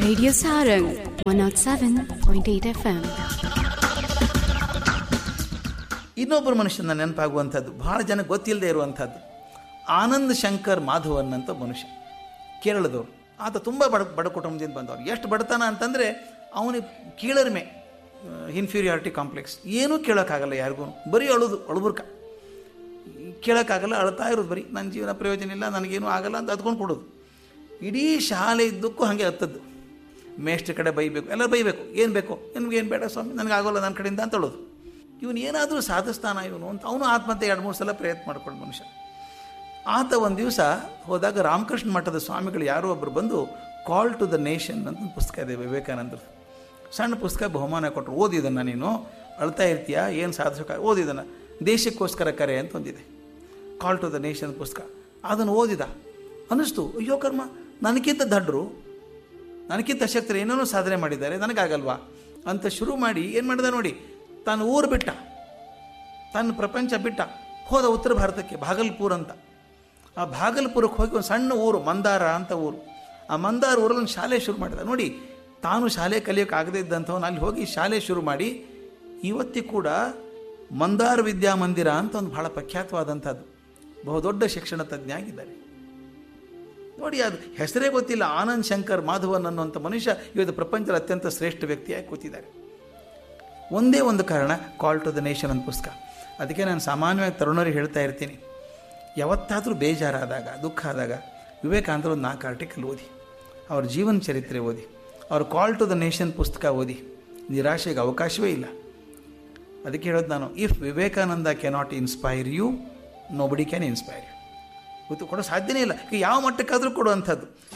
Radio Sarang 107.8 FM. ಇನ್ನೊಬ್ಬರು ಮನುಷ್ಯನ ನೆನಪಾಗುವಂಥದ್ದು ಬಹಳ ಜನ ಗೊತ್ತಿಲ್ಲದೆ ಇರುವಂಥದ್ದು ಆನಂದ್ ಶಂಕರ್ ಮಾಧವನ್ ಅಂತ ಮನುಷ್ಯ ಕೇರಳದವರು ಆತ ತುಂಬ ಬಡ ಬಡ ಕುಟುಂಬದಿಂದ ಬಂದವರು ಎಷ್ಟು ಬಡತನ ಅಂತಂದರೆ ಅವನಿಗೆ ಕೀಳರಿಮೆ ಇನ್ಫೀರಿಯಾರಿಟಿ ಕಾಂಪ್ಲೆಕ್ಸ್ ಏನೂ ಕೇಳೋಕ್ಕಾಗಲ್ಲ ಯಾರಿಗೂ ಬರೀ ಅಳುದು ಅಳುಬುರ್ಕ ಕೇಳೋಕ್ಕಾಗಲ್ಲ ಅಳ್ತಾ ಇರೋದು ಬರೀ ನನ್ನ ಜೀವನ ಪ್ರಯೋಜನ ಇಲ್ಲ ನನಗೇನು ಆಗಲ್ಲ ಅಂತ ಅದ್ಕೊಂಡು ಕೊಡೋದು ಇಡೀ ಶಾಲೆ ಇದ್ದಕ್ಕೂ ಹಾಗೆ ಹತ್ತದ್ದು ಮೇಷ್ಟ್ರ ಕಡೆ ಬೈಬೇಕು ಎಲ್ಲ ಬೈಬೇಕು ಏನು ಬೇಕು ನಿಮ್ಗೇನು ಬೇಡ ಸ್ವಾಮಿ ನನಗೆ ಆಗೋಲ್ಲ ನನ್ನ ಕಡೆಯಿಂದ ಅಂತ ಹೇಳೋದು ಇವನು ಏನಾದರೂ ಸಾಧಿಸ್ತಾನ ಇವನು ಅಂತ ಅವನು ಆತ್ಮಹತ್ಯೆ ಎರಡು ಮೂರು ಸಲ ಪ್ರಯತ್ನ ಮಾಡ್ಕೊಂಡು ಮನುಷ್ಯ ಆತ ಒಂದು ದಿವಸ ಹೋದಾಗ ರಾಮಕೃಷ್ಣ ಮಠದ ಸ್ವಾಮಿಗಳು ಯಾರೋ ಒಬ್ಬರು ಬಂದು ಕಾಲ್ ಟು ದ ನೇಷನ್ ಅಂತ ಒಂದು ಪುಸ್ತಕ ಇದೆ ವಿವೇಕಾನಂದರು ಸಣ್ಣ ಪುಸ್ತಕ ಬಹುಮಾನ ಕೊಟ್ಟರು ಓದಿದನ್ನು ನೀನು ಅಳ್ತಾ ಇರ್ತೀಯ ಏನು ಸಾಧಿಸೋಕೆ ಓದಿದನ್ನು ದೇಶಕ್ಕೋಸ್ಕರ ಕರೆ ಅಂತ ಒಂದಿದೆ ಕಾಲ್ ಟು ದ ನೇಷನ್ ಪುಸ್ತಕ ಅದನ್ನು ಓದಿದ ಅನ್ನಿಸ್ತು ಅಯ್ಯೋ ಕರ್ಮ ನನಗಿಂತ ದಡ್ರು ನನಗಿಂತ ಶಕ್ತರು ಏನೇನೋ ಸಾಧನೆ ಮಾಡಿದ್ದಾರೆ ನನಗಾಗಲ್ವಾ ಅಂತ ಶುರು ಮಾಡಿ ಏನು ಮಾಡಿದ ನೋಡಿ ತಾನು ಊರು ಬಿಟ್ಟ ತನ್ನ ಪ್ರಪಂಚ ಬಿಟ್ಟ ಹೋದ ಉತ್ತರ ಭಾರತಕ್ಕೆ ಭಾಗಲ್ಪುರ್ ಅಂತ ಆ ಭಾಗಲ್ಪುರಕ್ಕೆ ಹೋಗಿ ಒಂದು ಸಣ್ಣ ಊರು ಮಂದಾರ ಅಂತ ಊರು ಆ ಮಂದಾರ ಊರಲ್ಲಿ ಒಂದು ಶಾಲೆ ಶುರು ಮಾಡಿದ ನೋಡಿ ತಾನು ಶಾಲೆ ಕಲಿಯೋಕೆ ಆಗದೇ ಇದ್ದಂಥವನು ಅಲ್ಲಿ ಹೋಗಿ ಶಾಲೆ ಶುರು ಮಾಡಿ ಇವತ್ತಿಗೂ ಕೂಡ ಮಂದಾರ ವಿದ್ಯಾಮಂದಿರ ಅಂತ ಒಂದು ಬಹಳ ಪ್ರಖ್ಯಾತವಾದಂಥದ್ದು ಬಹುದೊಡ್ಡ ಶಿಕ್ಷಣ ತಜ್ಞ ಆಗಿದ್ದಾರೆ ನೋಡಿ ಅದು ಹೆಸರೇ ಗೊತ್ತಿಲ್ಲ ಆನಂದ್ ಶಂಕರ್ ಮಾಧವನ್ ಅನ್ನುವಂಥ ಮನುಷ್ಯ ಇವತ್ತು ಪ್ರಪಂಚದ ಅತ್ಯಂತ ಶ್ರೇಷ್ಠ ವ್ಯಕ್ತಿಯಾಗಿ ಕೂತಿದ್ದಾರೆ ಒಂದೇ ಒಂದು ಕಾರಣ ಕಾಲ್ ಟು ದ ನೇಷನ್ ಅಂತ ಪುಸ್ತಕ ಅದಕ್ಕೆ ನಾನು ಸಾಮಾನ್ಯವಾಗಿ ತರುಣರಿಗೆ ಹೇಳ್ತಾ ಇರ್ತೀನಿ ಯಾವತ್ತಾದರೂ ಬೇಜಾರಾದಾಗ ದುಃಖ ಆದಾಗ ವಿವೇಕಾನಂದರು ಒಂದು ನಾಲ್ಕು ಆರ್ಟಿಕಲ್ ಓದಿ ಅವ್ರ ಜೀವನ ಚರಿತ್ರೆ ಓದಿ ಅವ್ರ ಕಾಲ್ ಟು ದ ನೇಷನ್ ಪುಸ್ತಕ ಓದಿ ನಿರಾಶೆಗೆ ಅವಕಾಶವೇ ಇಲ್ಲ ಅದಕ್ಕೆ ಹೇಳೋದು ನಾನು if Vivekananda cannot inspire you nobody can inspire you ಗೊತ್ತು ಕೊಡೋ ಸಾಧ್ಯನೇ ಇಲ್ಲ ಈಗ ಯಾವ ಮಟ್ಟಕ್ಕಾದರೂ ಕೊಡುವಂಥದ್ದು